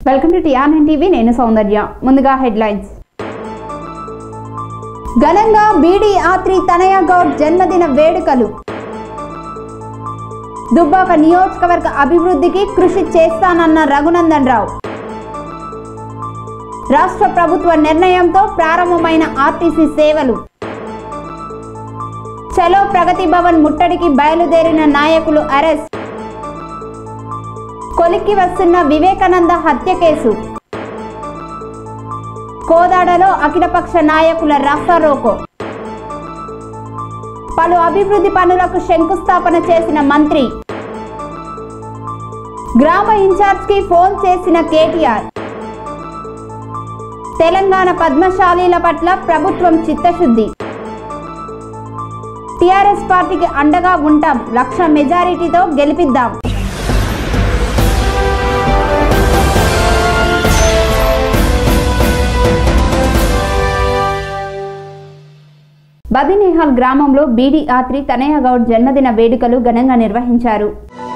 Welcome to TRN TV నేను సౌందర్య ముందుగా headlines ఘనంగా బీడీ ఆత్రి తనయ గౌడ్ జన్మదిన వేడుకలు దుబ్బాక నియోజకవర్గ అభివృద్ధికి కృషి చేస్తానన్న రఘునందన్ రావు రాష్ట్ర ప్రభుత్వ నిర్ణయంతో ప్రారంభమైన ఆర్టీసీ సేవలు చలో ప్రగతి భవన్ ముట్టడికి బయలుదేరిన నాయకులు అరెస్ట్ కొలిక్కి వస్తున్న వివేకానంద హత్య కేసు కోదాడలో అఖిలపక్ష నాయకుల రాస్తారోకో పలు అభివృద్ధి పనులకు శంకుస్థాపన చేసిన మంత్రి గ్రామ ఇన్ఛార్జ్ కి ఫోన్ చేసిన కేటీఆర్ తెలంగాణ పద్మశాలీల పట్ల ప్రభుత్వం చిత్తశుద్ధి టిఆర్ఎస్ పార్టీకి అండగా ఉంటాం లక్ష మెజారిటీతో గెలిపిద్దాం బదినేహాల్ గ్రామంలో బీడీ ఆత్రి తనయ గౌడ్ జన్మదిన వేడుకలు ఘనంగా నిర్వహించారు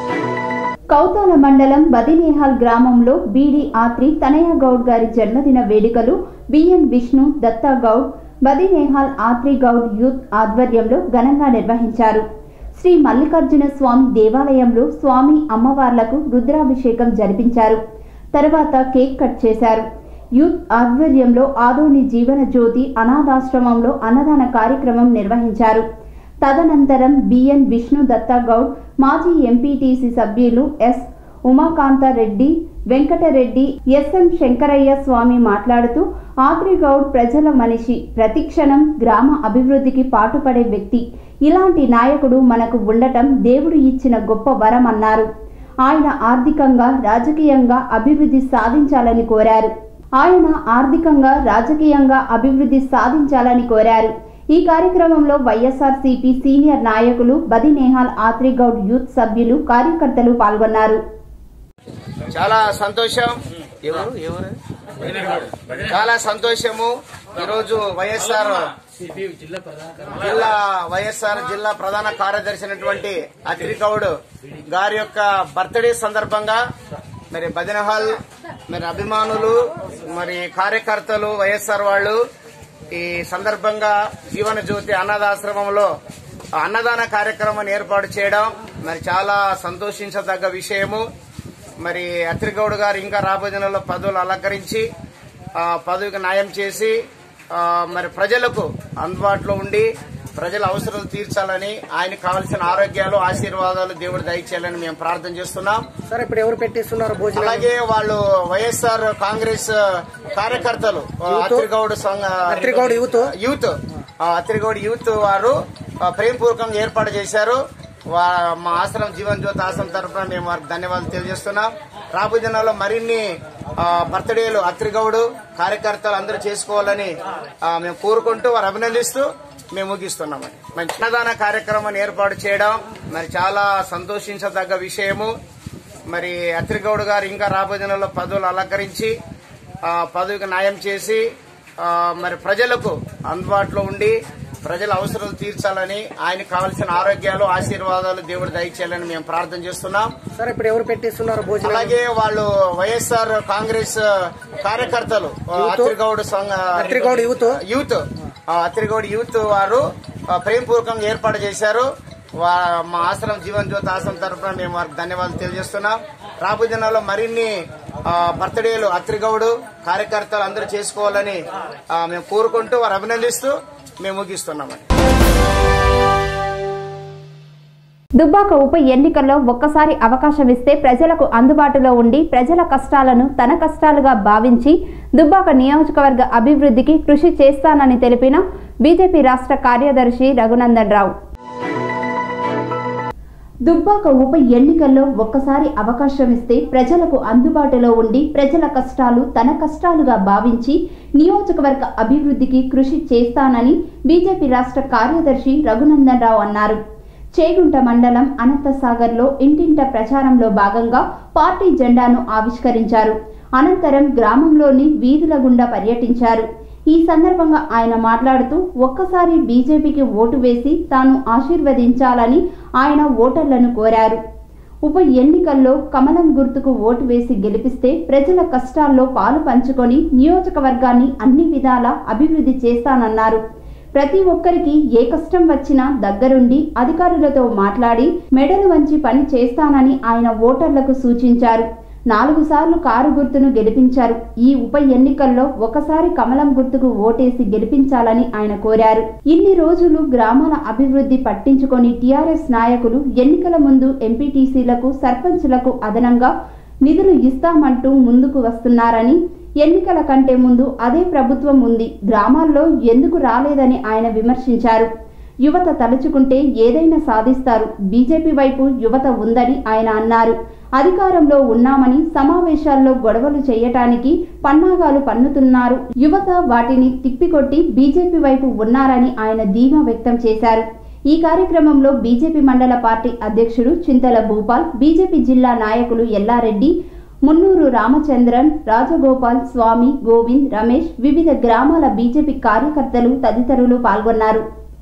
కౌతాల మండలం బదినేహాల్ గ్రామంలో బీడీ ఆత్రి తనయ గౌడ్ గారి జన్మదిన వేడుకలు బిఎన్ విష్ణు దత్తా గౌడ్ బదినేహాల్ ఆత్రి గౌడ్ యూత్ ఆధ్వర్యంలో ఘనంగా నిర్వహించారు శ్రీ మల్లికార్జున స్వామి దేవాలయంలో స్వామి అమ్మవార్లకు రుద్రాభిషేకం జరిపించారు తర్వాత కేక్ కట్ చేశారు యూత్ ఆధ్వర్యంలో ఆదోని జీవన జ్యోతి అనాథాశ్రమంలో అన్నదాన కార్యక్రమం నిర్వహించారు తదనంతరం బిఎన్ విష్ణు దత్తా గౌడ్ మాజీ ఎంపీటీసీ సభ్యులు ఎస్ ఉమాకాంతారెడ్డి వెంకటరెడ్డి ఎస్ఎం శంకరయ్య స్వామి మాట్లాడుతూ ఆత్రిగౌడ్ ప్రజల మనిషి ప్రతిక్షణం గ్రామ అభివృద్ధికి పాటుపడే వ్యక్తి ఇలాంటి నాయకుడు మనకు ఉండటం దేవుడు ఇచ్చిన గొప్ప వరం అన్నారు ఆయన ఆర్థికంగా రాజకీయంగా అభివృద్ధి సాధించాలని కోరారు ఆయన ఆర్థికంగా రాజకీయంగా అభివృద్ధి సాధించాలని కోరారు ఈ కార్యక్రమంలో వైఎస్ఆర్సీపీ సీనియర్ నాయకులు బది నేహాల్ ఆత్రిగౌడ్ యూత్ సభ్యులు కార్యకర్తలు పాల్గొన్నారు చాలా సంతోషం ఎవరు ఎవరు చాలా సంతోషము ఈరోజు వైఎస్ఆర్ జిల్లా వైఎస్ఆర్ జిల్లా ప్రధాన కార్యదర్శి అయినటువంటి అతిరికౌడ్ గారి యొక్క బర్త్డే సందర్భంగా మరి బదినహాల్ మరి అభిమానులు మరి కార్యకర్తలు వైఎస్ఆర్ వాళ్ళు ఈ సందర్భంగా జీవన జ్యోతి అన్నదాశ్రమంలో అన్నదాన కార్యక్రమాన్ని ఏర్పాటు చేయడం మరి చాలా సంతోషించదగ్గ విషయము మరి అత్రిగౌడ్ గారు ఇంకా రాబోయే నెలలో పదవులు అలంకరించి ఆ, పదవికి న్యాయం చేసి ఆ, మరి ప్రజలకు అందుబాటులో ఉండి ప్రజల అవసరాలు తీర్చాలని ఆయనకు కావలసిన ఆరోగ్యాలు ఆశీర్వాదాలు దేవుడు దయచేయాలని మేము ప్రార్థన చేస్తున్నాం సార్ ఇప్పుడు ఎవరు పెట్టిస్తున్నారు భోజనం అలాగే వాళ్ళు వైఎస్ఆర్ కాంగ్రెస్ కార్యకర్తలు అత్రిగౌడ్ సంఘ అత్రిగౌడ్ యూత్? యూత్ ఆ, అత్రిగౌడ్ యూత్ వారు ఆ, ప్రేమపూర్వకంగా ఏర్పాటు చేశారు వా- మా ఆశ్రమం జీవన్ జ్యోతి ఆశ్రమం తరఫున మేము వారికి ధన్యవాదాలు తెలియజేస్తున్నాం రాబోయే దినాల్లో మరిన్ని ఆ, బర్త్డేలు అత్రిగౌడ్ కార్యకర్తలు అందరూ చేసుకోవాలని ఆ, మేము కోరుకుంటూ వారు అభినందిస్తూ మేము ముగిస్తున్నామని మంచి అన్నదాన కార్యక్రమాన్ని ఏర్పాటు చేయడం మరి చాలా సంతోషించదగ్గ విషయము మరి అత్రిగౌడ్ గారు ఇంకా రాబోయే నెలలో పదవులు అలంకరించి ఆ, పదవికి న్యాయం చేసి ఆ, మరి ప్రజలకు అందుబాటులో ఉండి ప్రజల అవసరాలు తీర్చాలని ఆయనకు కావలసిన ఆరోగ్యాలు ఆశీర్వాదాలు దేవుడు దయచేయాలని మేము ప్రార్థన చేస్తున్నాం సార్ ఇప్పుడు ఎవరు పెట్టిస్తున్నారు భోజనం అలాగే వాళ్ళు వైఎస్ఆర్ కాంగ్రెస్ కార్యకర్తలు అత్రిగౌడ్ సంఘ అత్రిగౌడ్ యూత్? యూత్ ఆ, అత్రిగౌడ్ యూత్ వారు ఆ, ప్రేమపూర్వకంగా ఏర్పాటు చేశారు వా- మా ఆశ్రమం జీవన్ జ్యోతి ఆశ్రమం తరఫున మేము వారికి ధన్యవాదాలు తెలియజేస్తున్నాం రాబోయే దినాల్లో మరిన్ని ఆ, బర్త్డేలు అత్రిగౌడ్ కార్యకర్తలు అందరూ చేసుకోవాలని ఆ, మేము కోరుకుంటూ వారు అభినందిస్తూ మేము ముగిస్తున్నామని దుబ్బాక ఉప ఎన్నికల్లో ఒక్కసారి అవకాశం ఇస్తే ప్రజలకు అందుబాటులో ఉండి ప్రజల కష్టాలను తన కష్టాలుగా భావించి దుబ్బాక నియోజకవర్గ అభివృద్ధికి కృషి చేస్తానని తెలిపిన బీజేపీ రాష్ట్ర కార్యదర్శి రఘునందన్ రావు దుబ్బాక ఉప ఎన్నికల్లో ఒక్కసారి అవకాశం ఇస్తే ప్రజలకు అందుబాటులో ఉండి ప్రజల కష్టాలు తన కష్టాలుగా భావించి నియోజకవర్గ అభివృద్ధికి కృషి చేస్తానని బీజేపీ రాష్ట్ర కార్యదర్శి రఘునందన్ రావు అన్నారు చేగుంట మండలం అనంతసాగర్లో ఇంటింట ప్రచారంలో భాగంగా పార్టీ జెండాను ఆవిష్కరించారు అనంతరం గ్రామంలోని వీధుల గుండా పర్యటించారు ఈ సందర్భంగా ఆయన మాట్లాడుతూ ఒక్కసారి బీజేపీకి ఓటు వేసి తాను ఆశీర్వదించాలని ఆయన ఓటర్లను కోరారు ఉప ఎన్నికల్లో కమలం గుర్తుకు ఓటు వేసి గెలిపిస్తే ప్రజల కష్టాల్లో పాలు పంచుకొని నియోజకవర్గాన్ని అన్ని విధాలా అభివృద్ధి చేస్తానన్నారు ప్రతి ఒక్కరికి ఏ కష్టం వచ్చినా దగ్గరుండి అధికారులతో మాట్లాడి మెడలు వంచి పని చేస్తానని ఆయన ఓటర్లకు సూచించారు నాలుగు సార్లు కారు గుర్తును గెలిపించారు ఈ ఉప ఎన్నికల్లో ఒకసారి కమలం గుర్తుకు ఓటేసి గెలిపించాలని ఆయన కోరారు ఇన్ని రోజులు గ్రామాల అభివృద్ధి పట్టించుకొని టీఆర్ఎస్ నాయకులు ఎన్నికల ముందు ఎంపీటీసీలకు సర్పంచ్లకు అదనంగా నిధులు ఇస్తామంటూ ముందుకు వస్తున్నారని ఎన్నికల కంటే ముందు అదే ప్రభుత్వం ఉంది గ్రామాల్లో ఎందుకు రాలేదని ఆయన విమర్శించారు యువత తలుచుకుంటే ఏదైనా సాధిస్తారు బీజేపీ వైపు యువత ఉందని ఆయన అన్నారు అధికారంలో ఉన్నామని సమావేశాల్లో గొడవలు చేయటానికి పన్నాగాలు పన్నుతున్నారు యువత వాటిని తిప్పికొట్టి బీజేపీ వైపు ఉన్నారని ఆయన ధీమా వ్యక్తం చేశారు ఈ కార్యక్రమంలో బీజేపీ మండల పార్టీ అధ్యక్షుడు చింతల భూపాల్ బీజేపీ జిల్లా నాయకులు ఎల్లారెడ్డి మున్నూరు రామచంద్రన్ రాజగోపాల్ స్వామి గోవింద్ రమేష్ వివిధ గ్రామాల బీజేపీ కార్యకర్తలు తదితరులు పాల్గొన్నారు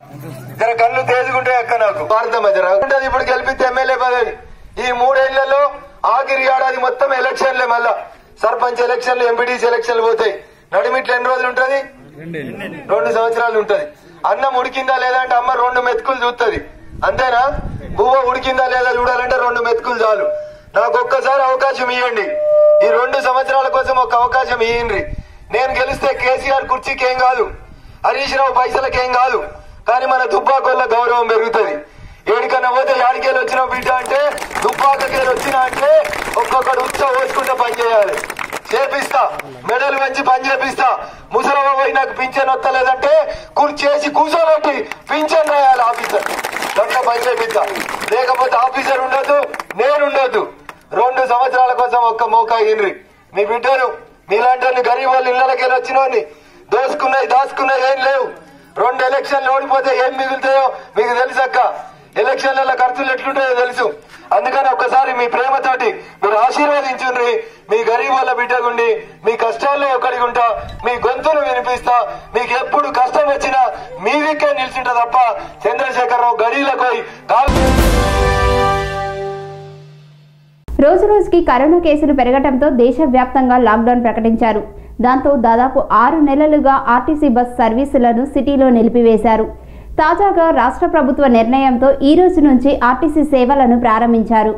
జర కళ్ళు తేజుకుంటే అక్క నాకు భారతం జర ఉంటది ఇప్పుడు గెలిపితే ఎమ్మెల్యే పదవి ఈ మూడేళ్లలో ఆఖరి ఏడాది మొత్తం ఎలక్షన్లే మళ్ళా సర్పంచ్ ఎలక్షన్లు ఎంపీటీసీ ఎలక్షన్లు పోతాయి నడిమిట్లు ఎన్ని రోజులు ఉంటది రెండు సంవత్సరాలు ఉంటది అన్నం ఉడికిందా లేదా అంటే అమ్మ రెండు మెతుకులు చూస్తుంది అంతేనా బువ్వ ఉడికిందా లేదా చూడాలంటే రెండు మెతుకులు చాలు నాకు ఒక్కసారి అవకాశం ఇవ్వండి ఈ రెండు సంవత్సరాల కోసం ఒక అవకాశం ఇయ్యండి నేను గెలిస్తే కేసీఆర్ కుర్చీకి ఏం కాదు హరీష్ రావు పైసలకేం కాదు కానీ మన దుబ్బాకొల్ల గౌరవం పెరుగుతుంది ఏడికన్నా పోతే యాడికేలు వచ్చిన బిడ్డ అంటే దుబ్బాకకేలు వచ్చిన అంటే ఒక్కొక్కడు ఉత్సవ పోసుకుంటే పని చేయాలి చేపిస్తా మెడలు పెంచి పని చేపిస్తా ముసలమ్మ పోయి నాకు పింఛన్ వస్తలేదంటే కుర్చేసి కూర్చోబెట్టి పింఛన్ రాయాలి ఆఫీసర్ గంట పని చేపిస్తా లేకపోతే ఆఫీసర్ ఉండొద్దు నేను ఉండొద్దు రెండు సంవత్సరాల కోసం ఒక్క మోకా ఇన్రి మీ బిడ్డను మీలాంటి వాళ్ళని గరీబ్ వాళ్ళు ఇళ్ళకి వెళ్ళి వచ్చిన వాడిని దోసుకున్నాయి దాచుకున్నాయి ఏం లేవు రెండు ఎలక్షన్లు ఓడిపోతే ఏం మిగులుతాయో మీకు తెలుసక్క ఎలక్షన్లలో ఖర్చులు ఎట్లుంటాయో తెలుసు అందుకని ఒక్కసారి మీ ప్రేమతోటి మీరు ఆశీర్వదించుండ్రి మీ గరీబ్ వాళ్ళ బిడ్డగుండి మీ కష్టాల్లో ఒకడికి ఉంటా మీ గొంతును వినిపిస్తా మీకు ఎప్పుడు కష్టం వచ్చినా మీ దిక్కే నిలిచింటా తప్ప చంద్రశేఖరరావు గడీలకు పోయి కాలు రోజు రోజుకి కరోనా కేసులు పెరగడంతో దేశవ్యాప్తంగా లాక్డౌన్ ప్రకటించారు దాంతో దాదాపు ఆరు నెలలుగా ఆర్టీసీ బస్ సర్వీసులను సిటీలో నిలిపివేశారు తాజాగా రాష్ట్ర ప్రభుత్వ నిర్ణయంతో ఈ రోజు నుంచి ఆర్టీసీ సేవలను ప్రారంభించారు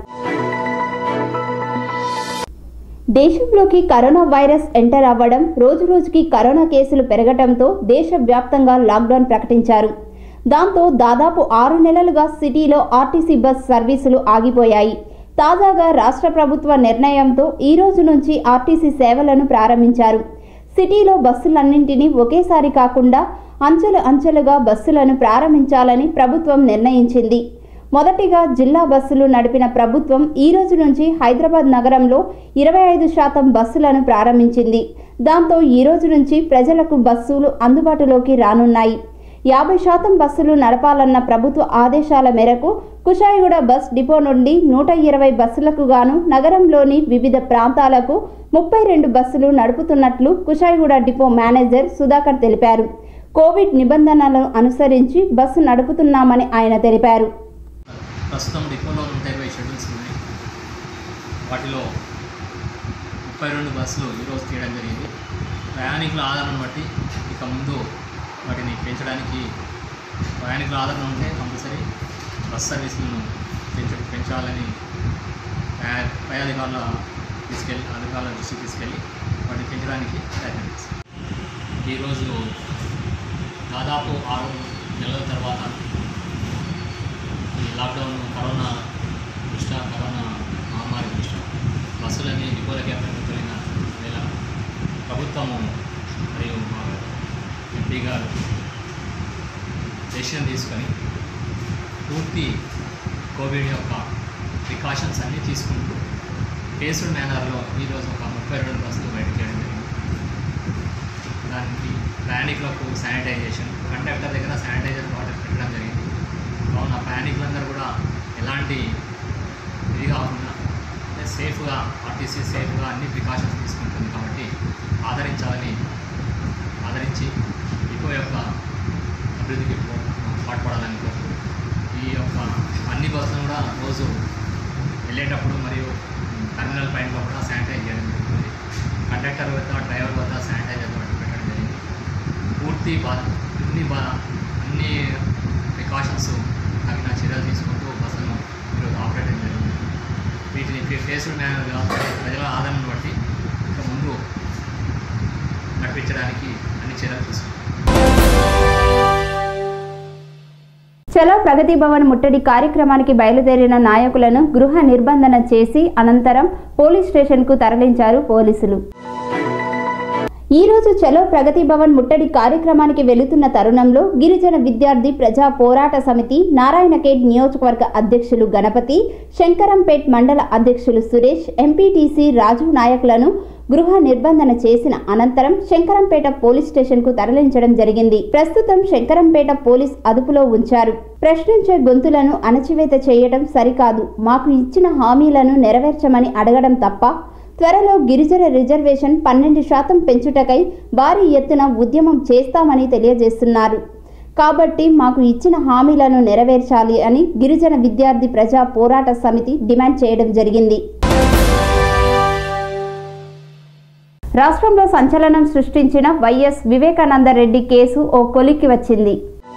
దేశంలోకి కరోనా వైరస్ ఎంటర్ అవ్వడం రోజు రోజుకి కరోనా కేసులు పెరగడంతో దేశవ్యాప్తంగా లాక్డౌన్ ప్రకటించారు దాంతో దాదాపు ఆరు నెలలుగా సిటీలో ఆర్టీసీ బస్ సర్వీసులు ఆగిపోయాయి తాజాగా రాష్ట్ర ప్రభుత్వ నిర్ణయంతో ఈ రోజు నుంచి ఆర్టీసీ సేవలను ప్రారంభించారు సిటీలో బస్సులన్నింటినీ ఒకేసారి కాకుండా అంచెలు అంచెలుగా బస్సులను ప్రారంభించాలని ప్రభుత్వం నిర్ణయించింది మొదటిగా జిల్లా బస్సులు నడిపిన ప్రభుత్వం ఈ రోజు నుంచి హైదరాబాద్ నగరంలో ఇరవై ఐదు శాతం బస్సులను ప్రారంభించింది దాంతో ఈ రోజు నుంచి ప్రజలకు బస్సులు అందుబాటులోకి రానున్నాయి యాభై శాతం బస్సులు నడపాలన్న ప్రభుత్వ ఆదేశాల మేరకు కుషాయిగూడ బస్ డిపో నుండి నూట ఇరవై బస్సులకు గాను నగరంలోని వివిధ ప్రాంతాలకు ముప్పై రెండు బస్సులు నడుపుతున్నట్లు కుషాయిగూడ డిపో మేనేజర్ సుధాకర్ తెలిపారు కోవిడ్ నిబంధనలను అనుసరించి బస్సు నడుపుతున్నామని ఆయన తెలిపారు ప్రస్తుతం డిపోలో నూట ఇరవై షెడ్యూల్స్ ఉన్నాయి వాటిలో ముప్పై రెండు బస్సులు ఈరోజు తీయడం జరిగింది ప్రయాణికుల ఆధారం బట్టి ఇక ముందు వాటిని పెంచడానికి ప్రయాణికుల ఆధారం ఉంటే కంపల్సరీ బస్ సర్వీసులను పెంచ పెంచాలని పై- పై అధికారుల తీసుకెళ్ళి అధికారుల దృష్టికి తీసుకెళ్ళి వాటిని పెంచడానికి ప్రయత్నం చేస్తాం ఈరోజు దాదాపు ఆరు నెలల తర్వాత ఈ లాక్డౌన్ కరోనా దృష్ట్యా కరోనా మహమ్మారి దృష్ట్యా బస్సులన్నీ డిపోలకే పరిమితమైన వేళ ప్రభుత్వము మరియు మా ఎంపీ గారు డెసిషన్ తీసుకొని పూర్తి కోవిడ్ యొక్క ప్రికాషన్స్ అన్నీ తీసుకుంటూ ఫేస్డ్ మేనర్లో ఈరోజు ఒక ముప్పై రెండు బస్సులు బయటకు చేయడం జరిగింది దానికి ప్రయాణికులకు శానిటైజేషన్ కండక్టర్ దగ్గర శానిటైజర్ బాటిల్ పెట్టడం జరిగింది కావున ప్రయాణికులందరూ కూడా ఎలాంటి ఇది కాకుండా అంటే సేఫ్గా ఆర్టీసీ సేఫ్గా అన్ని ప్రికాషన్స్ తీసుకుంటుంది కాబట్టి ఆదరించాలని ఆదరించి డిపో యొక్క అభివృద్ధికి పో- పాటుపడాలని కోరుతూ ఈ యొక్క అన్ని బస్సులను కూడా రోజు వెళ్ళేటప్పుడు మరియు టర్మినల్ పైన కూడా శానిటైజ్ చేయడం జరుగుతుంది కండక్టర్ వద్ద డ్రైవర్ వద్ద శానిటైజర్ వంటి పెట్టడం జరిగింది పూర్తి బా అన్ని బా అన్ని ప్రికాషన్స్ తగిన చర్యలు తీసుకుంటూ బస్సును ఈరోజు ఆపరేట్ చేయడం జరిగింది వీటిని ఫేస్డ్ మేనర్గా ప్రజల ఆదరణను బట్టి ఇక ముందు నడిపించడానికి అన్ని చర్యలు తీసుకుంటాం చలో ప్రగతి భవన్ ముట్టడి కార్యక్రమానికి బయలుదేరిన నాయకులను గృహ నిర్బంధన చేసి అనంతరం పోలీస్ స్టేషన్కు తరలించారు పోలీసులు ఈ రోజు చలో ప్రగతి భవన్ ముట్టడి కార్యక్రమానికి వెళుతున్న తరుణంలో గిరిజన విద్యార్థి ప్రజా పోరాట సమితి నారాయణఖేడ్ నియోజకవర్గ అధ్యక్షులు గణపతి శంకరంపేట్ మండల అధ్యక్షులు సురేష్ ఎంపీటీసీ రాజు నాయకులను గృహ నిర్బంధన చేసిన అనంతరం శంకరంపేట పోలీస్ స్టేషన్ కు తరలించడం జరిగింది ప్రస్తుతం శంకరంపేట పోలీస్ అదుపులో ఉంచారు ప్రశ్నించే గొంతులను అణచివేత చేయడం సరికాదు మాకు ఇచ్చిన హామీలను నెరవేర్చమని అడగడం తప్ప త్వరలో గిరిజన రిజర్వేషన్ పన్నెండు శాతం పెంచుటకై భారీ ఎత్తున ఉద్యమం చేస్తామని తెలియజేస్తున్నారు కాబట్టి మాకు ఇచ్చిన హామీలను నెరవేర్చాలి అని గిరిజన విద్యార్థి ప్రజా పోరాట సమితి డిమాండ్ చేయడం జరిగింది రాష్ట్రంలో సంచలనం సృష్టించిన వైఎస్ వివేకానంద రెడ్డి కేసు ఓ కొలిక్కి వచ్చింది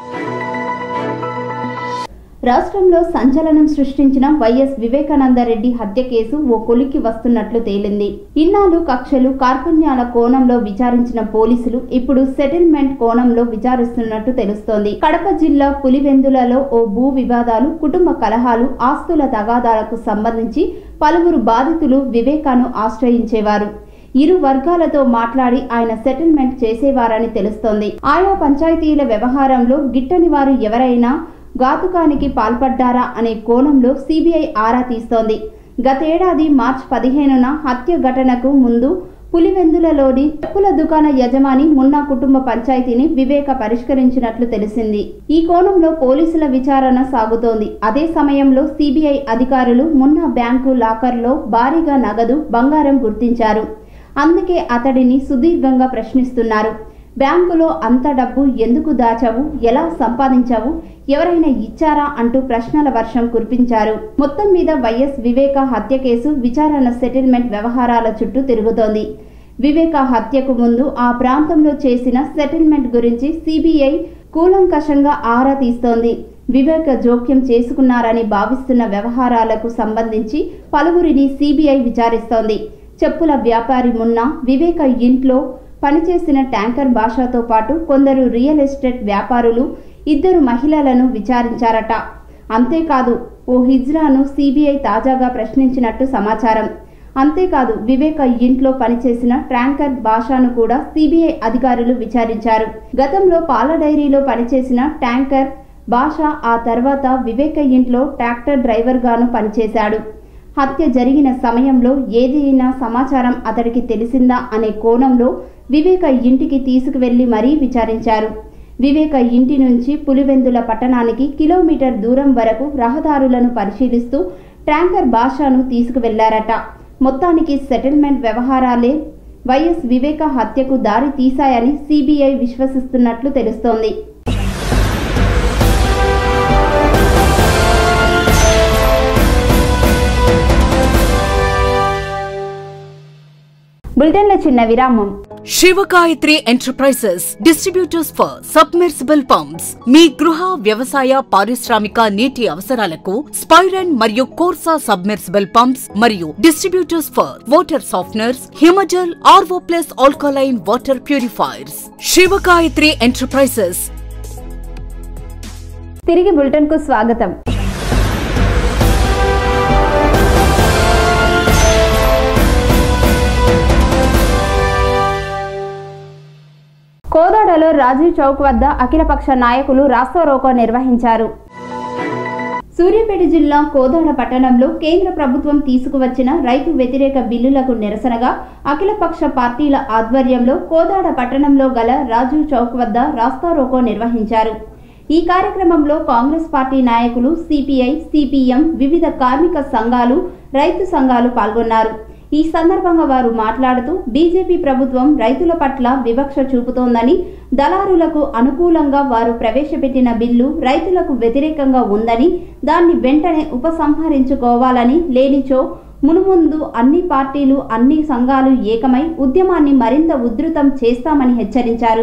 రాష్ట్రంలో సంచలనం సృష్టించిన వైఎస్ వివేకానంద రెడ్డి హత్య కేసు ఓ కొలిక్కి వస్తున్నట్లు తేలింది ఇన్నాళ్ళు కక్షలు కార్పుణ్యాల కోణంలో విచారించిన పోలీసులు ఇప్పుడు సెటిల్మెంట్ కోణంలో విచారిస్తున్నట్టు తెలుస్తోంది కడప జిల్లా పులివెందులలో ఓ భూ వివాదాలు కుటుంబ కలహాలు ఆస్తుల తగాదాలకు సంబంధించి పలువురు బాధితులు వివేకాను ఆశ్రయించేవారు ఇరు వర్గాలతో మాట్లాడి ఆయన సెటిల్మెంట్ చేసేవారని తెలుస్తోంది ఆయా పంచాయతీల వ్యవహారంలో గిట్టని వారు ఎవరైనా ఘాతుకానికి పాల్పడ్డారా అనే కోణంలో సిబిఐ ఆరా తీస్తోంది గతేడాది మార్చి పదిహేనున హత్య ఘటనకు ముందు పులివెందులలోని చెప్పుల దుకాణ యజమాని మున్నా కుటుంబ పంచాయతీని వివేక పరిష్కరించినట్లు తెలిసింది ఈ కోణంలో పోలీసుల విచారణ సాగుతోంది అదే సమయంలో సిబిఐ అధికారులు మున్నా బ్యాంకు లాకర్లో భారీగా నగదు బంగారం గుర్తించారు అందుకే అతడిని సుదీర్ఘంగా ప్రశ్నిస్తున్నారు బ్యాంకులో అంత డబ్బు ఎందుకు దాచావు ఎలా సంపాదించావు ఎవరైనా ఇచ్చారా అంటూ ప్రశ్నల వర్షం కురిపించారు మొత్తం మీద వైఎస్ వివేక హత్య కేసు విచారణ సెటిల్మెంట్ వ్యవహారాల చుట్టూ తిరుగుతోంది వివేక హత్యకు ముందు ఆ ప్రాంతంలో చేసిన సెటిల్మెంట్ గురించి సిబిఐ కూలంకషంగా ఆరా తీస్తోంది వివేక జోక్యం చేసుకున్నారని భావిస్తున్న వ్యవహారాలకు సంబంధించి పలువురిని సిబిఐ విచారిస్తోంది చెప్పుల వ్యాపారి మున్న వివేక ఇంట్లో పనిచేసిన ట్యాంకర్ భాషతో పాటు కొందరు రియల్ ఎస్టేట్ వ్యాపారులు ఇద్దరు మహిళలను విచారించారట అంతేకాదు ఓ హిజ్రాను సిబిఐ తాజాగా ప్రశ్నించినట్టు సమాచారం అంతేకాదు వివేక ఇంట్లో పనిచేసిన ట్యాంకర్ భాషను కూడా సిబిఐ అధికారులు విచారించారు గతంలో పాల డైరీలో పనిచేసిన ట్యాంకర్ భాష ఆ తర్వాత వివేక ఇంట్లో ట్రాక్టర్ డ్రైవర్గాను పనిచేశాడు హత్య జరిగిన సమయంలో ఏదైనా సమాచారం అతడికి తెలిసిందా అనే కోణంలో వివేక ఇంటికి తీసుకువెళ్లి మరీ విచారించారు వివేక ఇంటి నుంచి పులివెందుల పట్టణానికి కిలోమీటర్ దూరం వరకు రహదారులను పరిశీలిస్తూ ట్యాంకర్ భాషను తీసుకువెళ్లారట మొత్తానికి సెటిల్మెంట్ వ్యవహారాలే వైఎస్ వివేక హత్యకు దారి తీశాయని సిబిఐ విశ్వసిస్తున్నట్లు తెలుస్తోంది బులెటిన్లో చిన్న విరామం Shivagayatri enterprises distributors for submersible pumps మీ గృహ వ్యవసాయ పారిశ్రామిక నీటి అవసరాలకు స్పైరన్ మరియు కోర్సా సబ్మెర్సిబుల్ పంప్స్ మరియు distributors for water softeners Himajal RO plus alkaline water purifiers Shivagayatri enterprises తిరిగి బులెటిన్కు స్వాగతం కోదాడలో రాజీవ్ చౌక్ వద్ద అఖిలపక్ష నాయకులు రాస్తారోకో నిర్వహించారు సూర్యాపేట జిల్లా కోదాడ పట్టణంలో కేంద్ర ప్రభుత్వం తీసుకువచ్చిన రైతు వ్యతిరేక బిల్లులకు నిరసనగా అఖిలపక్ష పార్టీల ఆధ్వర్యంలో కోదాడ పట్టణంలో గల రాజీవ్ చౌక్ వద్ద రాస్తారోకో నిర్వహించారు ఈ కార్యక్రమంలో కాంగ్రెస్ పార్టీ నాయకులు సిపిఐ సిపిఎం వివిధ కార్మిక సంఘాలు రైతు సంఘాలు పాల్గొన్నారు ఈ సందర్భంగా వారు మాట్లాడుతూ బీజేపీ ప్రభుత్వం రైతుల పట్ల వివక్ష చూపుతోందని దళారులకు అనుకూలంగా వారు ప్రవేశపెట్టిన బిల్లు రైతులకు వ్యతిరేకంగా ఉందని దాన్ని వెంటనే ఉపసంహరించుకోవాలని లేనిచో మునుముందు అన్ని పార్టీలు అన్ని సంఘాలు ఏకమై ఉద్యమాన్ని మరింత ఉధృతం చేస్తామని హెచ్చరించారు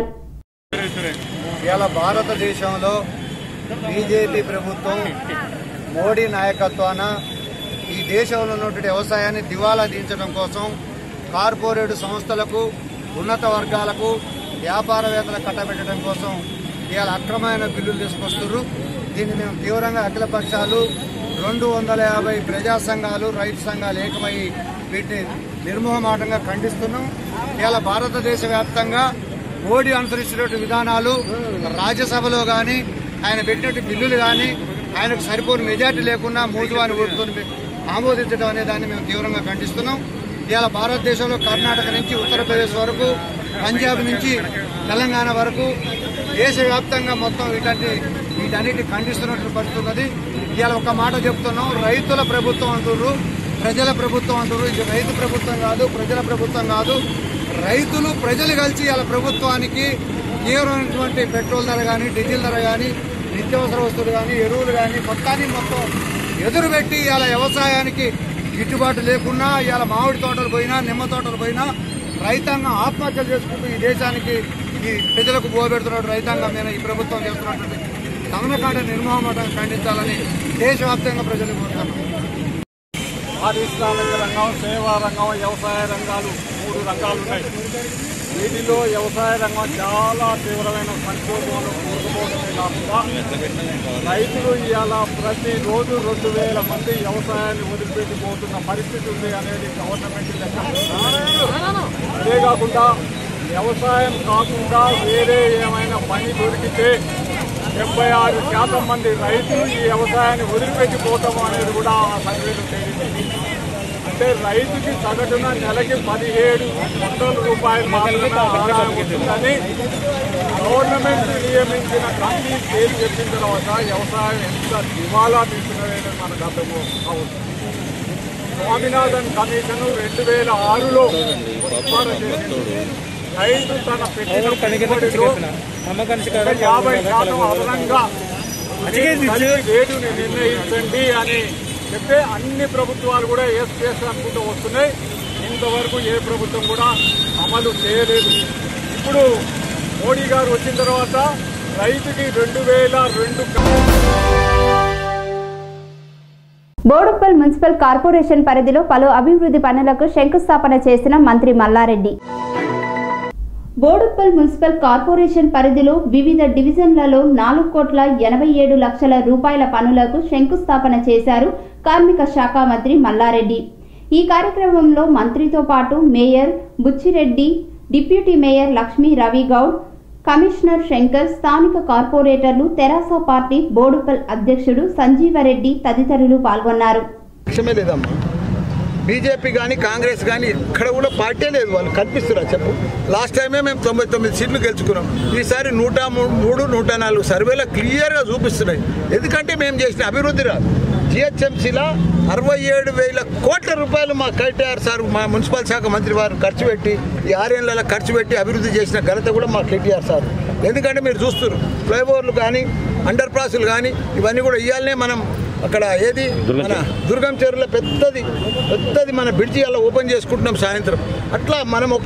ఇవాళ భారతదేశంలో బీజేపీ ప్రభుత్వం మోడీ నాయకత్వాన ఈ దేశంలో ఉన్నటువంటి వ్యవసాయాన్ని దివాలా తీర్చడం కోసం కార్పొరేట్ సంస్థలకు ఉన్నత వర్గాలకు వ్యాపారవేత్తలకు కట్టబెట్టడం కోసం ఇవాళ అక్రమమైన బిల్లులు తీసుకొస్తున్నారు దీన్ని మేము తీవ్రంగా అఖిల పక్షాలు రెండు వందల యాభై ప్రజా సంఘాలు రైతు సంఘాలు ఏకమై వీటిని నిర్మోహమాటంగా ఖండిస్తున్నాం ఇవాళ భారతదేశ వ్యాప్తంగా మోడీ అనుసరించినటువంటి విధానాలు రాజ్యసభలో కానీ ఆయన పెట్టినట్టు బిల్లులు కానీ ఆయనకు సరిపోని మెజార్టీ లేకుండా మూజువాని ఓటుతో ఆమోదించడం అనే దాన్ని మేము తీవ్రంగా ఖండిస్తున్నాం ఇవాళ భారతదేశంలో కర్ణాటక నుంచి ఉత్తరప్రదేశ్ వరకు పంజాబ్ నుంచి తెలంగాణ వరకు దేశవ్యాప్తంగా మొత్తం వీటన్ని వీటన్నిటి ఖండిస్తున్నట్టు పరిస్థితి ఉన్నది ఇవాళ ఒక మాట చెప్తున్నాం రైతుల ప్రభుత్వం అంటున్నారు ప్రజల ప్రభుత్వం అంటున్నారు ఇది రైతు ప్రభుత్వం కాదు ప్రజల ప్రభుత్వం కాదు రైతులు ప్రజలు కలిసి ఇవాళ ప్రభుత్వానికి తీవ్రమైనటువంటి పెట్రోల్ ధర కానీ డీజిల్ ధర కానీ నిత్యావసర వస్తువులు కానీ ఎరువులు కానీ మొత్తాన్ని మొత్తం ఎదురుపెట్టి ఇవాళ వ్యవసాయానికి గిట్టుబాటు లేకున్నా ఇవాళ మామిడి తోటలు పోయినా నిమ్మ తోటలు పోయినా రైతాంగం ఆత్మహత్యలు చేసుకుంటూ ఈ దేశానికి ఈ ప్రజలకు పోబెడుతున్న రైతాంగం మీద ఈ ప్రభుత్వం చేస్తున్నటువంటి దమనకాండ నిర్మోహమాటం ఖండించాలని దేశవ్యాప్తంగా ప్రజలు కోరుతున్నాం పారిశ్రామిక రంగం సేవా రంగం వ్యవసాయ రంగాలు మూడు రంగాలు ఉన్నాయి వీటిలో వ్యవసాయ రంగం చాలా తీవ్రమైన సంక్షోభంలో కూరుకుపోవడమే కాకుండా రైతులు ఇవాళ ప్రతిరోజు రెండు వేల మంది వ్యవసాయాన్ని వదిలిపెట్టిపోతున్న పరిస్థితి ఉంది అనేది గవర్నమెంట్ లెక్క అదే కాకుండా వ్యవసాయం కాకుండా వేరే ఏమైనా పని దొరికితే డెబ్బై ఆరు శాతం మంది రైతులు ఈ వ్యవసాయాన్ని వదిలిపెట్టిపోవటం అనేది కూడా ఆ సర్వేలో తేలింది అంటే రైతుకి సగటున నెలకి పదిహేడు వందల రూపాయలు మాత్రమే ఆదాయం వస్తుందని గవర్నమెంట్ నియమించిన కంపెనీ పేరు చెప్పిన తర్వాత వ్యవసాయం ఎంత దివాలా తీస్తున్నదని మనకు అర్థం అవుతుంది స్వామినాథన్ కమిషన్ రెండు వేల ఆరులో సిఫారసు చేసింది. రైతు తన పెట్టిన పెట్టుబడిలో యాభై శాతం అదనంగా కలిపి రేటుని నిర్ణయించండి అని చెప్తే అన్ని ప్రభుత్వాలు కూడా ఎస్ చేసి అనుకుంటూ వస్తున్నాయి ఇంతవరకు ఏ ప్రభుత్వం కూడా అమలు చేయలేదు ఇప్పుడు మోడీ గారు వచ్చిన తర్వాత రైతుకి రెండు వేల రెండు బోడుప్పల్ మున్సిపల్ కార్పొరేషన్ పరిధిలో పలు అభివృద్ధి పనులకు శంకుస్థాపన చేసిన మంత్రి మల్లారెడ్డి బోడుప్పల్ మున్సిపల్ కార్పొరేషన్ పరిధిలో వివిధ డివిజన్లలో నాలుగు కోట్ల ఎనభై ఏడు లక్షల రూపాయల పనులకు శంకుస్థాపన చేశారు కార్మిక శాఖ మంత్రి మల్లారెడ్డి ఈ కార్యక్రమంలో మంత్రితో పాటు mayor Buchireddy deputy mayor Lakshmi Ravi Goud commissioner Shankar స్థానిక కార్పొరేటర్లు తెరాస పార్టీ బోడుపల్ అధ్యక్షుడు సంజీవరెడ్డి తదితరులు పాల్గొన్నారు లక్ష్యమే లేదమ్మా బీజేపీ కానీ కాంగ్రెస్ కానీ ఎక్కడ కూడా పార్టీ లేదు వాళ్ళు కనిపిస్తున్నారు చెప్పు లాస్ట్ టైమే మేము తొంభై తొమ్మిది సీట్లు గెలుచుకున్నాం ఈసారి నూట మూ- మూడు నూట నాలుగు సర్వేలో క్లియర్గా చూపిస్తున్నాయి ఎందుకంటే మేము చేసిన అభివృద్ధి రాదు జిహెచ్ఎంసీలో అరవై ఏడు వేల కోట్ల రూపాయలు మా కేటీఆర్ సార్ మా మున్సిపల్ శాఖ మంత్రి వారు ఖర్చు పెట్టి ఈ ఆరేళ్లలో ఖర్చు పెట్టి అభివృద్ధి చేసిన ఘనత కూడా మా కేటీఆర్ సార్ ఎందుకంటే మీరు చూస్తున్నారు ఫ్లైఓవర్లు కానీ అండర్ పాస్లు కానీ ఇవన్నీ కూడా ఇవాళనే మనం అక్కడ ఏది మన దుర్గం చెరువులో పెద్దది పెద్దది మన బ్రిడ్జి అలా ఓపెన్ చేసుకుంటున్నాం సాయంత్రం అట్లా మనం ఒక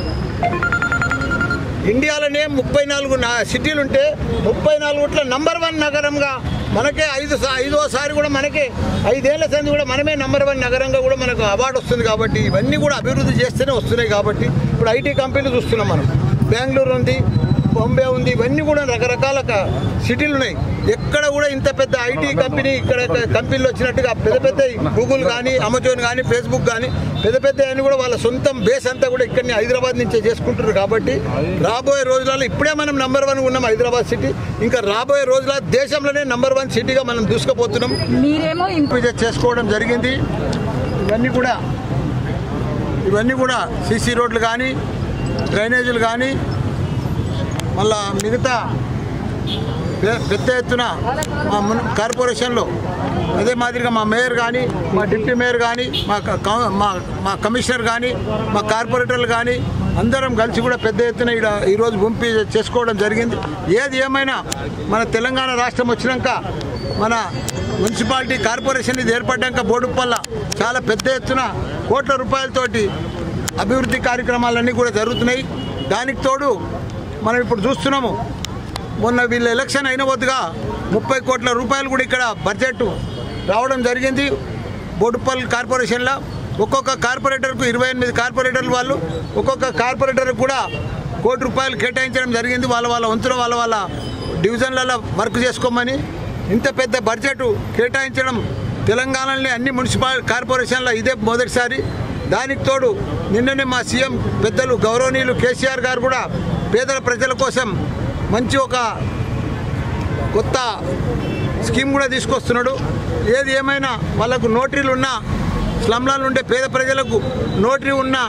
ఇండియాలోనే ముప్పై నాలుగు నా సిటీలు ఉంటే ముప్పై నాలుగుట్ల నంబర్ వన్ నగరంగా మనకే ఐదు సా- ఐదోసారి కూడా మనకే ఐదేళ్ల సంది కూడా మనమే నంబర్ వన్ నగరంగా కూడా మనకు అవార్డు వస్తుంది కాబట్టి ఇవన్నీ కూడా అభివృద్ధి చేస్తేనే వస్తున్నాయి కాబట్టి ఇప్పుడు ఐటీ కంపెనీలు చూస్తున్నాం మనం బెంగళూరు ఉంది బాంబే ఉంది ఇవన్నీ కూడా రకరకాల క- సిటీలు ఉన్నాయి ఎక్కడ కూడా ఇంత పెద్ద ఐటీ కంపెనీ ఇక్కడ క- కంపెనీలు వచ్చినట్టుగా పెద్ద పెద్ద గూగుల్ కానీ అమెజాన్ కానీ ఫేస్బుక్ కానీ పెద్ద పెద్ద అని కూడా వాళ్ళ సొంతం బేస్ అంతా కూడా ఇక్కడనే హైదరాబాద్ నుంచే చేసుకుంటారు కాబట్టి రాబోయే రోజులలో ఇప్పుడే మనం నంబర్ వన్ ఉన్నాం హైదరాబాద్ సిటీ ఇంకా రాబోయే రోజుల దేశంలోనే నంబర్ వన్ సిటీగా మనం దూసుకుపోతున్నాం మీరేమో విజిట్ చేసుకోవడం జరిగింది ఇవన్నీ కూడా ఇవన్నీ కూడా సీసీ రోడ్లు కానీ డ్రైనేజీలు కానీ మళ్ళా మిగతా పె- పెద్ద ఎత్తున మా మున్ కార్పొరేషన్లో అదే మాదిరిగా మా మేయర్ కానీ మా డిప్యూటీ మేయర్ కానీ మా క- కౌ- మా మా కమిషనర్ కానీ మా కార్పొరేటర్లు కానీ అందరం కలిసి కూడా పెద్ద ఎత్తున ఇక్కడ ఈరోజు పంపి చేసుకోవడం జరిగింది ఏది ఏమైనా మన తెలంగాణ రాష్ట్రం వచ్చినాక మన మున్సిపాలిటీ కార్పొరేషన్ ఇది ఏర్పడ్డాక బోడుప్పల్ల చాలా పెద్ద ఎత్తున కోట్ల రూపాయలతోటి అభివృద్ధి కార్యక్రమాలన్నీ కూడా జరుగుతున్నాయి దానికి తోడు మనం ఇప్పుడు చూస్తున్నాము మొన్న వీళ్ళ ఎలక్షన్ అయిన వద్దుగా ముప్పై కోట్ల రూపాయలు కూడా ఇక్కడ బడ్జెట్ రావడం జరిగింది బోడుప్పల్ కార్పొరేషన్లో ఒక్కొక్క కార్పొరేటర్కు ఇరవై ఎనిమిది కార్పొరేటర్లు వాళ్ళు ఒక్కొక్క కార్పొరేటర్కి కూడా కోటి రూపాయలు కేటాయించడం జరిగింది వాళ్ళ వాళ్ళ వంతున వాళ్ళ వాళ్ళ డివిజన్లలో వర్క్ చేసుకోమని ఇంత పెద్ద బడ్జెట్ కేటాయించడం తెలంగాణలోని అన్ని మున్సిపల్ కార్పొరేషన్ల ఇదే మొదటిసారి దానికి తోడు నిన్ననే మా సీఎం పెద్దలు గౌరవనీయులు కేసీఆర్ గారు కూడా పేదల ప్రజల కోసం మంచి ఒక కొత్త స్కీమ్ కూడా తీసుకొస్తున్నాడు ఏది ఏమైనా వాళ్ళకు నోటరీలు ఉన్నా స్లమ్లలో ఉండే పేద ప్రజలకు నోటరీ ఉన్నా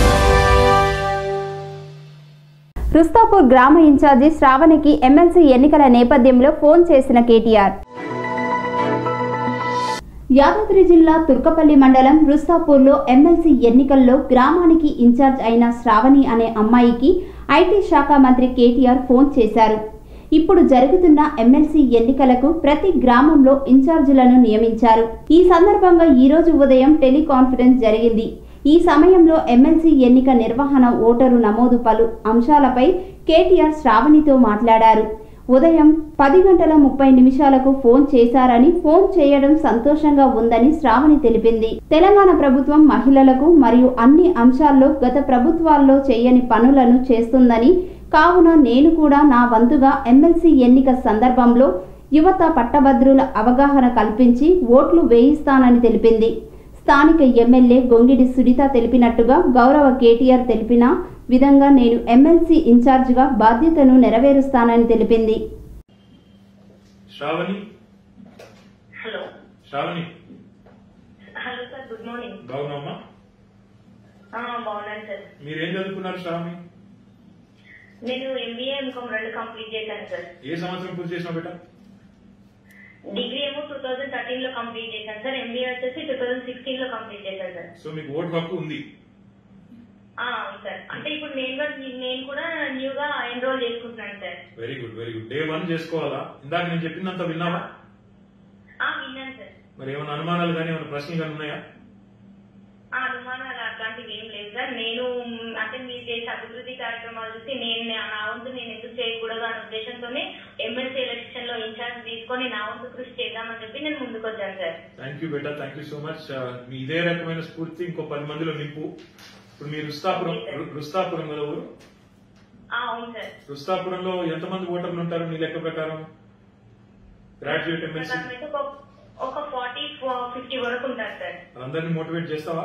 రుస్తాపూర్ గ్రామ ఇన్ఛార్జి శ్రావణికి ఎమ్మెల్సీ ఎన్నికల నేపథ్యంలో ఫోన్ చేసిన కేటీఆర్ యాదాద్రి జిల్లా తుర్కపల్లి మండలం రుస్తాపూర్లో ఎమ్మెల్సీ ఎన్నికల్లో గ్రామానికి ఇన్ఛార్జ్ అయిన శ్రావణి అనే అమ్మాయికి ఐటీ శాఖ మంత్రి కేటీఆర్ ఫోన్ చేశారు ఇప్పుడు జరుగుతున్న ఎమ్మెల్సీ ఎన్నికలకు ప్రతి గ్రామంలో ఇన్ఛార్జీలను నియమించారు ఈ సందర్భంగా ఈ రోజు ఉదయం టెలికాన్ఫరెన్స్ జరిగింది ఈ సమయంలో ఎమ్మెల్సీ ఎన్నిక నిర్వహణ ఓటరు నమోదు పలు అంశాలపై కేటీఆర్ శ్రావణితో మాట్లాడారు ఉదయం పది గంటల ముప్పై నిమిషాలకు ఫోన్ చేశారని ఫోన్ చేయడం సంతోషంగా ఉందని శ్రావణి తెలిపింది తెలంగాణ ప్రభుత్వం మహిళలకు మరియు అన్ని అంశాల్లో గత ప్రభుత్వాల్లో చేయని పనులను చేస్తుందని కావున నేను కూడా నా వంతుగా ఎమ్మెల్సీ ఎన్నిక సందర్భంలో యువత పట్టభద్రుల అవగాహన కల్పించి ఓట్లు వేయిస్తానని తెలిపింది స్థానిక ఎమ్మెల్యే గొంగిడి సునీత తెలిపినట్టుగా గౌరవ కేటీఆర్ తెలిపిన విధంగా నేను ఎమ్మెల్సీ ఇన్ఛార్జిగా బాధ్యతను నెరవేరుస్తానని తెలిపింది Sravani hello Sravani hello sir good morning బాగున్నామా ఆ, బాగున్నాను సార్ మీరేం చదువుకున్నారు శ్రావణి నేను ఎంబీఏ ఎంకామ్ రెండు కంప్లీట్ చేశాను సార్ ఏ సంవత్సరం పూర్తి చేసినావు బేట డిగ్రీ ఏమో టూ థౌసండ్ థర్టీన్ లో కంప్లీట్ చేశాను సార్ ఎంబీఏ వచ్చేసి టూ థౌసండ్ సిక్స్టీన్ లో కంప్లీట్ చేశాను సార్ సో మీకు ఓటు హక్కు ఉంది ఆ, అవును సార్ అంటే ఇప్పుడు నేను కూడా నేను కూడా న్యూగా ఎన్రోల్ చేసుకుంటున్నాను sir very good very good day one చేసుకోవాలా ఇందాక నేను చెప్పిందంతా విన్నావా ఆ, విన్నాను సార్ మరి ఏమైనా అనుమానాలు కానీ ఏమైనా ప్రశ్నలు కానీ ఉన్నాయా ఆ అనుమానాలు అట్లాంటివి ఏం లేదు సార్ నేను మ్, అంటే మీరు చేసే అభివృద్ధి కార్యక్రమాలు చూసి నేను నా నా వంతు నేను ఎందుకు చేయకూడదు అనే ఉద్దేశంతోనే ఎమ్మెల్సీ ఎలక్షన్ లో ఇన్ఛార్జ్ తీసుకొని నా వంతు కృషి చేద్దామని చెప్పి నేను ముందుకు వచ్చాను సార్ థ్యాంక్ యూ బేటా థ్యాంక్ యూ సో మచ్ మీ ఇదే రకమైన స్ఫూర్తి ఇంకో పది మందిలో నింపు ఇప్పుడు మీ రుస్తాపురం రు- రుస్తాపురం కదా ఊరు ఆ, అవును సార్ రుస్తాపురంలో ఎంతమంది ఓటర్లు ఉంటారు నీ లెక్క ప్రకారం గ్రాడ్యుయేట్ ఎమ్మెల్సీ ప్రకారం అయితే ఒక ఒక ఫార్టీ ఫిఫ్టీ వరకు ఉంటారు సార్ అందరినీ మోటివేట్ చేస్తావా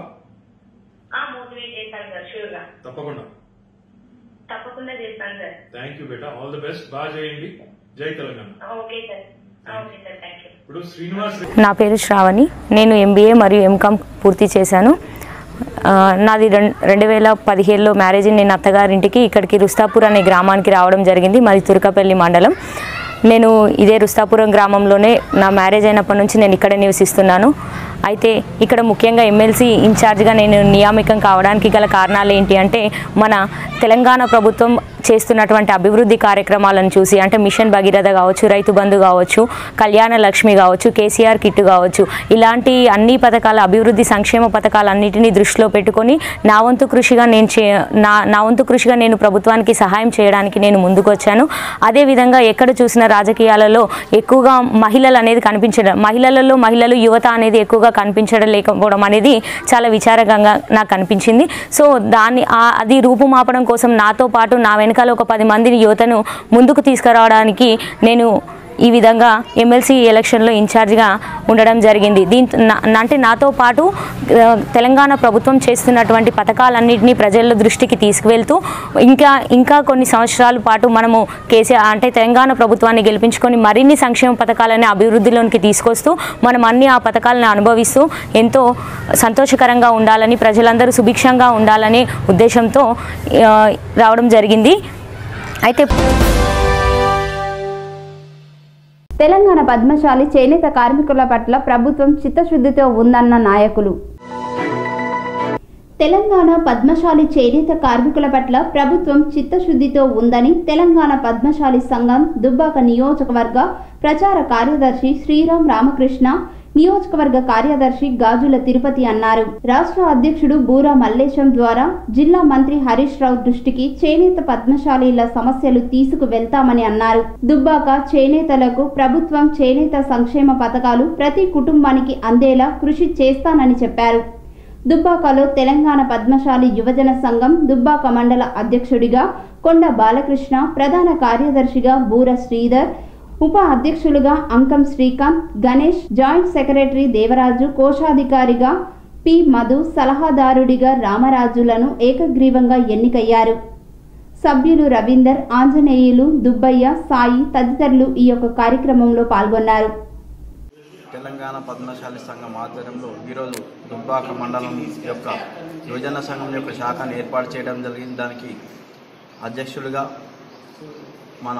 ఆ మోటివేట్ చేస్తాను సార్ షూర్ గా తప్పకుండా తప్పకుండా చేస్తాను సార్ థ్యాంక్ యూ బేటా ఆల్ ది బెస్ట్ బాగా చేయండి జై Telangana okay sir okay sir thank you ఇప్పుడు శ్రీనివాస్ నా పేరు శ్రావణి నేను ఎంబీఏ మరియు ఎంకామ్ పూర్తి చేశాను ఆ, నాది రెం రెండు వేల పదిహేడులో మ్యారేజ్ నేను అత్తగారింటికి ఇక్కడికి రుస్తాపూర్ అనే గ్రామానికి రావడం జరిగింది మాది తురకపల్లి మండలం నేను ఇదే రుస్తాపురం గ్రామంలోనే నా మ్యారేజ్ అయినప్పటి నుంచి నేను ఇక్కడే నివసిస్తున్నాను అయితే ఇక్కడ ముఖ్యంగా ఎమ్మెల్సీ ఇన్ఛార్జ్గా నేను నియామకం కావడానికి గల కారణాలు ఏంటి అంటే మన తెలంగాణ ప్రభుత్వం చేస్తున్నటువంటి అభివృద్ధి కార్యక్రమాలను చూసి అంటే మిషన్ భగీరథ కావచ్చు రైతు బంధు కావచ్చు కళ్యాణ లక్ష్మి కావచ్చు కేసీఆర్ కిట్ కావచ్చు ఇలాంటి అన్ని పథకాల అభివృద్ధి సంక్షేమ పథకాలన్నిటినీ దృష్టిలో పెట్టుకొని నా వంతు కృషిగా నేను చే నా నా వంతు కృషిగా నేను ప్రభుత్వానికి సహాయం చేయడానికి నేను ముందుకు వచ్చాను అదేవిధంగా ఎక్కడ చూసిన రాజకీయాలలో ఎక్కువగా మహిళలు అనేది కనిపించడం మహిళలలో మహిళలు యువత అనేది ఎక్కువగా కనిపించడం లేకపోవడం అనేది చాలా విచారకంగా నాకు కనిపించింది సో దాన్ని ఆ- అది రూపుమాపడం కోసం నాతో పాటు నా వెనకాల ఒక పది మందిని యువతను ముందుకు తీసుకురావడానికి నేను ఈ విధంగా ఎమ్మెల్సీ ఎలక్షన్లో ఇన్ఛార్జ్గా ఉండడం జరిగింది దీంతో నా- అంటే నాతో పాటు ఆ, తెలంగాణ ప్రభుత్వం చేస్తున్నటువంటి పథకాలన్నింటినీ ప్రజల దృష్టికి తీసుకువెళ్తూ ఇంకా ఇంకా కొన్ని సంవత్సరాల పాటు మనము కేసీఆర్ అంటే తెలంగాణ ప్రభుత్వాన్ని గెలిపించుకొని మరిన్ని సంక్షేమ పథకాలని అభివృద్ధిలోనికి తీసుకొస్తూ మనం అన్ని ఆ పథకాలను అనుభవిస్తూ ఎంతో సంతోషకరంగా ఉండాలని ప్రజలందరూ సుభిక్షంగా ఉండాలనే ఉద్దేశంతో ఆ, రావడం జరిగింది అయితే తెలంగాణ పద్మశాలి చేనేత కార్మికుల పట్ల ప్రభుత్వం చిత్తశుద్ధితో ఉందన్న నాయకులు తెలంగాణ పద్మశాలి చేనేత కార్మికుల పట్ల ప్రభుత్వం చిత్తశుద్ధితో ఉందని తెలంగాణ పద్మశాలి సంఘం దుబ్బాక నియోజకవర్గ ప్రచార కార్యదర్శి శ్రీరామ్ రామకృష్ణ నియోజకవర్గ కార్యదర్శి గాజుల తిరుపతి అన్నారు రాష్ట్ర అధ్యక్షుడు బూరా మల్లేశం ద్వారా జిల్లా మంత్రి హరీష్ రావు దృష్టికి చేనేత పద్మశాలీల సమస్యలు తీసుకు వెళ్తామని అన్నారు దుబ్బాక చేనేతలకు ప్రభుత్వం చేనేత సంక్షేమ పథకాలు ప్రతి కుటుంబానికి అందేలా కృషి చేస్తానని చెప్పారు దుబ్బాకలో తెలంగాణ పద్మశాలి యువజన సంఘం దుబ్బాక మండల అధ్యక్షుడిగా కొండ బాలకృష్ణ ప్రధాన కార్యదర్శిగా బూర శ్రీధర్ ఉప అధ్యక్షులుగా అంకం శ్రీకాంత్ గణేష్ జాయింట్ సెక్రటరీ దేవరాజు కోశాధికారిగా పి మధు సలహాదారుడిగా రామరాజులను ఏకగ్రీవంగా ఎన్నికయ్యారు సభ్యులు రవీందర్ ఆంజనేయులు దుబ్బయ్య సాయి తదితరులు ఈ యొక్క కార్యక్రమంలో పాల్గొన్నారు తెలంగాణ పద్మశాలి సంఘం ఆధ్వర్యంలో ఈరోజు దుబ్బాక మండలం యొక్క యువజన సంఘం యొక్క శాఖను ఏర్పాటు చేయడం జరిగింది దానికి అధ్యక్షుడిగా మన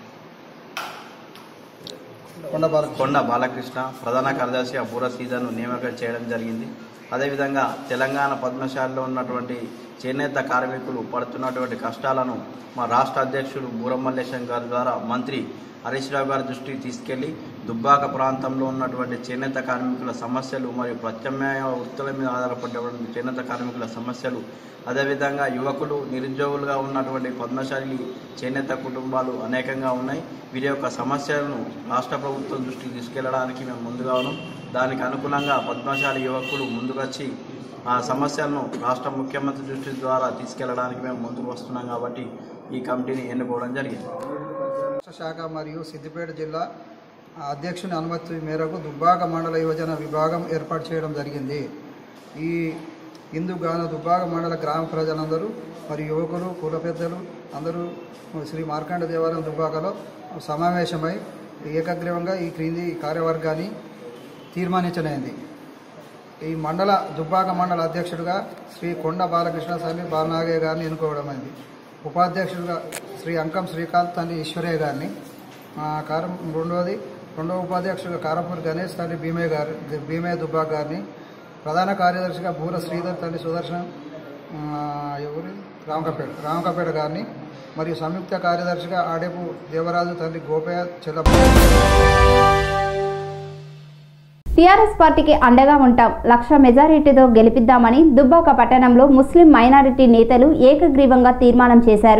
కొండ బాల కొండ బాలకృష్ణ ప్రధాన కార్యదర్శిగా బూర సీజన్ను నియామకం చేయడం జరిగింది అదేవిధంగా తెలంగాణ పద్మశాలలో ఉన్నటువంటి చేనేత కార్మికులు పడుతున్నటువంటి కష్టాలను మా రాష్ట్ర అధ్యక్షుడు బూరమల్లేశం గారి ద్వారా మంత్రి హరీష్ రావు గారి దృష్టికి తీసుకెళ్లి దుబ్బాక ప్రాంతంలో ఉన్నటువంటి చేనేత కార్మికుల సమస్యలు మరియు ప్రత్యామ్నాయ వృత్తుల మీద ఆధారపడేటువంటి చేనేత కార్మికుల సమస్యలు అదేవిధంగా యువకులు నిరుద్యోగులుగా ఉన్నటువంటి పద్మశాలి చేనేత కుటుంబాలు అనేకంగా ఉన్నాయి వీరి యొక్క సమస్యలను రాష్ట్ర ప్రభుత్వం దృష్టికి తీసుకెళ్లడానికి మేము ముందుగా ఉన్నాం దానికి అనుగుణంగా పద్మశాలి యువకులు ముందుకొచ్చి ఆ సమస్యలను రాష్ట్ర ముఖ్యమంత్రి దృష్టి ద్వారా తీసుకెళ్లడానికి మేము ముందుకు వస్తున్నాం కాబట్టి ఈ కమిటీని ఎన్నుకోవడం జరిగింది రాష్ట్ర శాఖ మరియు సిద్దిపేట జిల్లా అధ్యక్షుని అనుమతి మేరకు దుబ్బాక మండల యువజన విభాగం ఏర్పాటు చేయడం జరిగింది ఈ ఇందుగాను దుబ్బాక మండల గ్రామ ప్రజలందరూ మరియు యువకులు కుల పెద్దలు అందరూ శ్రీ మార్కండ దేవాలయం దుబ్బాకలో సమావేశమై ఏకగ్రీవంగా ఈ క్రింది కార్యవర్గాన్ని తీర్మానించలేంది ఈ మండల దుబ్బాక మండల అధ్యక్షుడిగా శ్రీ కొండ బాలకృష్ణ స్వామి బాలనాగయ్య గారిని ఎన్నుకోవడం అయింది ఉపాధ్యక్షుడిగా శ్రీ అంకం శ్రీకాంత్ తండ్రి ఈశ్వరయ్య గారిని ఆ, కారం రెండవది రెండవ ఉపాధ్యక్షుడిగా కారంపూర్ గణేష్ తండ్రి భీమయ్య గారి భీమయ్య దుబ్బాక గారిని ప్రధాన కార్యదర్శిగా బూర శ్రీధర్ తండ్రి సుదర్శన్ ఆ, ఎవరు రామకపేట రామకపేట గారిని మరియు సంయుక్త కార్యదర్శిగా ఆడేపు దేవరాజు తండ్రి గోపయ్య చెల్లప్ప టీఆర్ఎస్ పార్టీకి అండగా ఉంటాం లక్ష మెజారిటీతో గెలిపిద్దామని దుబ్బాక పట్టణంలో ముస్లిం మైనారిటీ నేతలు ఏకగ్రీవంగా తీర్మానం చేశారు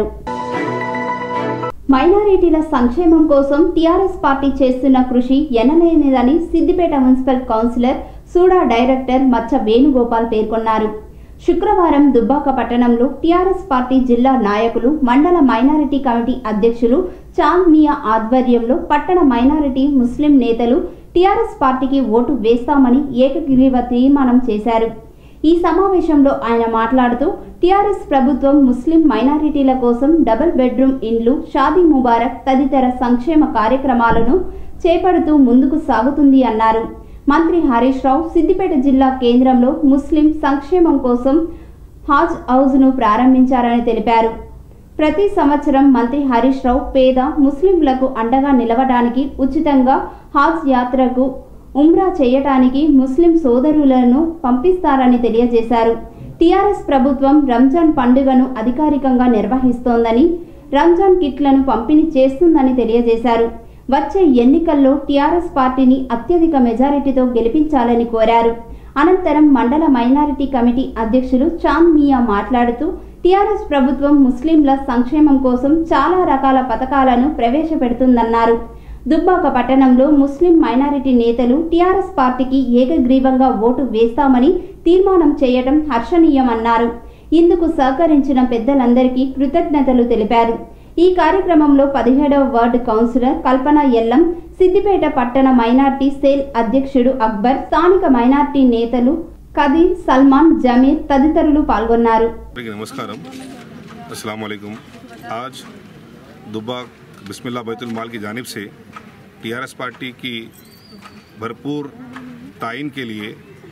మైనారిటీల సంక్షేమం కోసం టీఆర్ఎస్ పార్టీ చేస్తున్న కృషి ఎనలేనిదని Siddipet municipal councillor SUDA director Maccha Venugopal పేర్కొన్నారు శుక్రవారం దుబ్బాక పట్టణంలో టీఆర్ఎస్ పార్టీ జిల్లా నాయకులు మండల మైనారిటీ కమిటీ అధ్యక్షులు చాంద్ మియా ఆధ్వర్యంలో పట్టణ మైనారిటీ ముస్లిం నేతలు టీఆర్ఎస్ పార్టీకి ఓటు వేస్తామని ఏకగ్రీవ తీర్మానం చేశారు ఈ సమావేశంలో ఆయన మాట్లాడుతూ టీఆర్ఎస్ ప్రభుత్వం ముస్లిం మైనారిటీల కోసం డబుల్ బెడ్రూమ్ ఇండ్లు షాదీ ముబారక్ తదితర సంక్షేమ కార్యక్రమాలను చేపడుతూ ముందుకు సాగుతుంది అన్నారు మంత్రి హరీష్ రావు సిద్దిపేట జిల్లా కేంద్రంలో ముస్లిం సంక్షేమం కోసం హాజ్ హౌజ్ను ప్రారంభించారని తెలిపారు ప్రతి సంవత్సరం మంత్రి హరీష్ రావు పేద ముస్లింలకు అండగా నిలవడానికి ఉచితంగా హాజ్ యాత్రకు ఉమ్రా చేయటానికి ముస్లిం సోదరులను పంపిస్తారని తెలియజేశారు టీఆర్ఎస్ ప్రభుత్వం రంజాన్ పండుగను అధికారికంగా నిర్వహిస్తోందని రంజాన్ కిట్లను పంపిణీ చేస్తుందని తెలియజేశారు వచ్చే ఎన్నికల్లో టీఆర్ఎస్ పార్టీని అత్యధిక మెజారిటీతో గెలిపించాలని కోరారు అనంతరం మండల మైనారిటీ కమిటీ అధ్యక్షులు చాంద్ మియా మాట్లాడుతూ టీఆర్ఎస్ ప్రభుత్వం ముస్లింల సంక్షేమం కోసం చాలా రకాల పథకాలను ప్రవేశపెడుతుందన్నారు దుబ్బాక పట్టణంలో ముస్లిం మైనారిటీ నేతలు టీఆర్ఎస్ పార్టీకి ఏకగ్రీవంగా ఓటు వేస్తామని తీర్మానం చేయడం హర్షణీయమన్నారు ఇందుకు సహకరించిన పెద్దలందరికీ కృతజ్ఞతలు తెలిపారు ఈ కార్యక్రమంలో పదిహేడవ వార్డు కౌన్సిలర్ కల్పన ఎల్లం సిద్దిపేట పట్టణ మైనార్టీ సేల్ అధ్యక్షుడు అక్బర్ స్థానిక మైనార్టీ నేతలు కదీర్ సల్మాన్ జమీర్ తదితరులు పాల్గొన్నారు అందరికీ నమస్కారం अस्सलाम वालेकुम आज दुब्बा बिस्मिल्लाह बैतुल माल की जानिब से टीआरएस पार्टी की भरपूर ताइन के लिए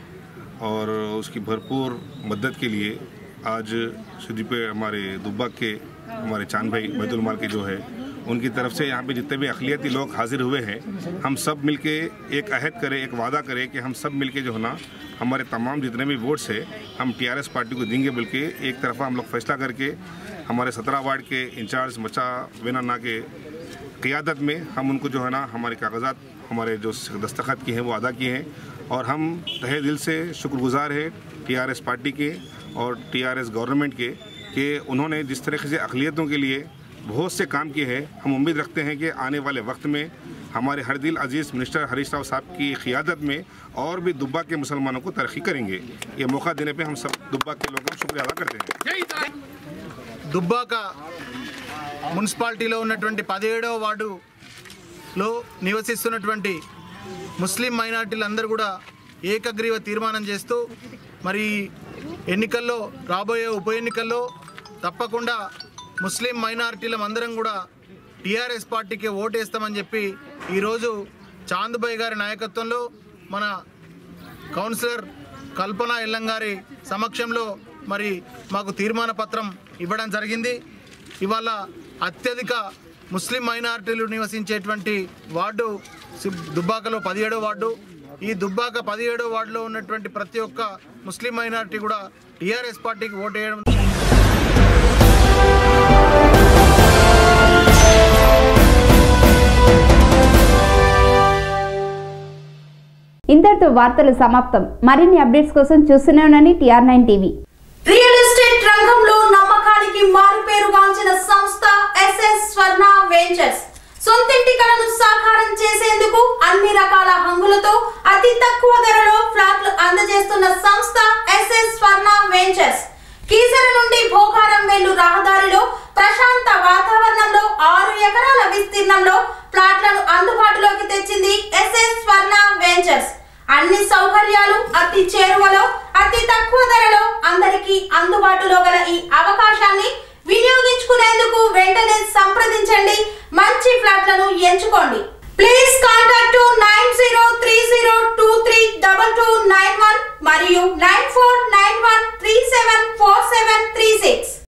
और उसकी भरपूर मदद के लिए आज सिद्दी पे हमारे दुब्बा के हमारे चांद भाई बैतुल माल के जो है उनकी तरफ से यहाँ पे जितने भी अकलियती लोग हाजिर हुए हैं हम सब मिलके एक अहद करें एक वादा करें कि हम सब मिलके जो है ना हमारे तमाम जितने भी वोट्स है हम टीआरएस पार्टी को देंगे बल्कि एक तरफा हम लोग फैसला करके हमारे सत्रह वार्ड के इंचार्ज मचा वेनाना के क़ियादत में हम उनको जो है ना हमारे कागजात हमारे जो दस्तखत किए हैं वो अदा किए हैं और हम तहे दिल से शुक्रगुजार है टीआरएस पार्टी के और टीआरएस गवर्नमेंट के कि उन्होंने जिस तरीके से अकलीतों के लिए बहुत से काम किए हैं हम उम्मीद रखते हैं कि आने वाले वक्त में हमारे हर दिल अजीज़ मिनिस्टर हरीश राव साहब की क़ियादत में और भी दुब्बा के मुसलमानों को तरक्की करेंगे ये मौका देने पे हम सब दुब्बा के लोगों को शुक्रिया अदा करते हैं దుబ్బాక మున్సిపాలిటీలో ఉన్నటువంటి పదిహేడవ వార్డులో నివసిస్తున్నటువంటి ముస్లిం మైనార్టీలందరూ కూడా ఏకగ్రీవ తీర్మానం చేస్తూ మరి ఎన్నికల్లో రాబోయే ఉప ఎన్నికల్లో తప్పకుండా ముస్లిం మైనారిటీలం అందరం కూడా టీఆర్ఎస్ పార్టీకి ఓటేస్తామని చెప్పి ఈరోజు చాందుబాయ్ గారి నాయకత్వంలో మన కౌన్సిలర్ కల్పన ఎల్లంగారి సమక్షంలో మరి మాకు తీర్మాన పత్రం ఇవ్వడం జరిగింది ఇవాళ అత్యధిక ముస్లిం మైనారిటీలు నివసించేటువంటి వార్డు సి- దుబ్బాకలో పదిహేడో వార్డు ఈ దుబ్బాక పదిహేడో వార్డులో ఉన్నటువంటి ప్రతి ఒక్క ముస్లిం మైనారిటీ కూడా టీఆర్ఎస్ పార్టీకి ఓటు వేయడం ఇంతటితో వార్తలు సమాప్తం మరిన్ని అప్డేట్స్ కోసం చూస్తూనే ఉండండి TR nine TV real estate రంగంలో నమ్మకానికి మారుపేరుగాంచిన సంస్థ ఎస్ఎస్ స్వర్ణ వెంచర్స్ సొంతింటి కలను సాకారం చేసేందుకు అన్ని రకాల హంగులతో అతి తక్కువ ధరలో ఫ్లాట్లు అందజేస్తున్న సంస్థ ఎస్ఎస్ స్వర్ణ వెంచర్స్ కీసర నుండి భోగారం వెళ్ళు రహదారిలో ప్రశాంత వాతావరణంలో ఆరు ఎకరాల విస్తీర్ణంలో ప్లాట్లను అందుబాటులోకి తెచ్చింది ఎస్ఎస్ స్వర్ణ వెంచర్స్ అన్ని సౌకర్యాలు అతి చేరువలో అతి తక్కువ ధరలో అందరికీ అందుబాటులో గల ఈ అవకాశాన్ని వినియోగించుకునేందుకు వెంటనే సంప్రదించండి మంచి ఫ్లాట్లను ఎంచుకోండి please contact nine zero three zero two three double two nine one మరియు నైన్ ఫోర్ నైన్ వన్